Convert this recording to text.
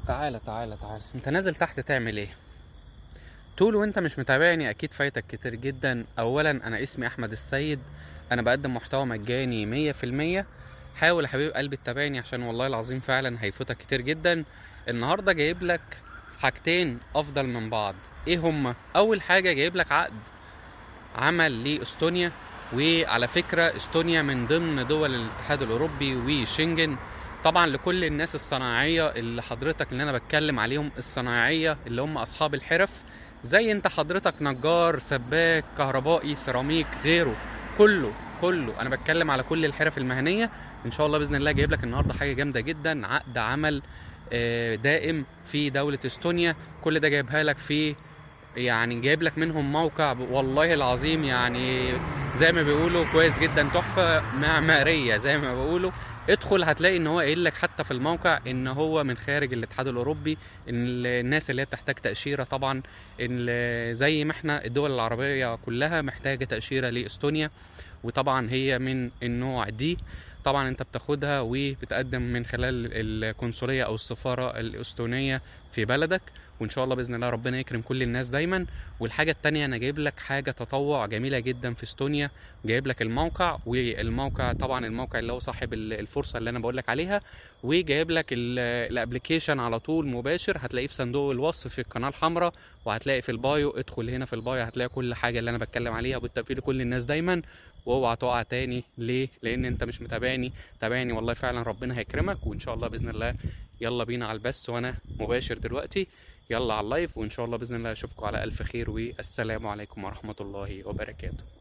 تعالى تعالى تعالى انت نازل تحت تعمل ايه طول وانت مش متابعني اكيد فايتك كتير جدا اولا انا اسمي احمد السيد انا بقدم محتوى مجاني مية في المية حاول يا حبيب قلبي تتابعني عشان والله العظيم فعلا هيفوتك كتير جدا النهارده جايب لك حاجتين افضل من بعض ايه هما اول حاجه جايب لك عقد عمل لاستونيا وعلى فكره استونيا من ضمن دول الاتحاد الاوروبي وشنجن طبعا لكل الناس الصناعيه اللي حضرتك اللي انا بتكلم عليهم الصناعيه اللي هم اصحاب الحرف زي انت حضرتك نجار سباك كهربائي سيراميك غيره كله كله انا بتكلم على كل الحرف المهنيه ان شاء الله باذن الله جايب لك النهارده حاجه جامده جدا عقد عمل آه، دائم في دوله استونيا كل ده جايبها لك في يعني جايب لك منهم موقع والله العظيم يعني زي ما بيقولوا كويس جدا تحفه معماريه زي ما بيقولوا ادخل هتلاقي ان هو قايل لك حتى في الموقع ان هو من خارج الاتحاد الاوروبي ان الناس اللي هي بتحتاج تاشيره طبعا ان زي ما احنا الدول العربيه كلها محتاجه تاشيره لاستونيا وطبعا هي من النوع دي طبعا انت بتاخدها وبتقدم من خلال القنصليه او السفاره الاستونيه في بلدك وان شاء الله باذن الله ربنا يكرم كل الناس دايما والحاجه التانية انا جايب لك حاجه تطوع جميله جدا في استونيا جايب لك الموقع والموقع طبعا الموقع اللي هو صاحب ال- الفرصه اللي انا بقول لك عليها وجايب لك الابلكيشن على طول مباشر هتلاقيه في صندوق الوصف في القناه الحمراء وهتلاقي في البايو ادخل هنا في البايو هتلاقي كل حاجه اللي انا بتكلم عليها وبالتوفيق لكل الناس دايما واوعى تقع تاني ليه لان انت مش متابعني تابعني والله فعلا ربنا هيكرمك وان شاء الله باذن الله يلا بينا على البث وانا مباشر دلوقتي يلا على اللايف وان شاء الله باذن الله اشوفكم على الف خير والسلام عليكم ورحمه الله وبركاته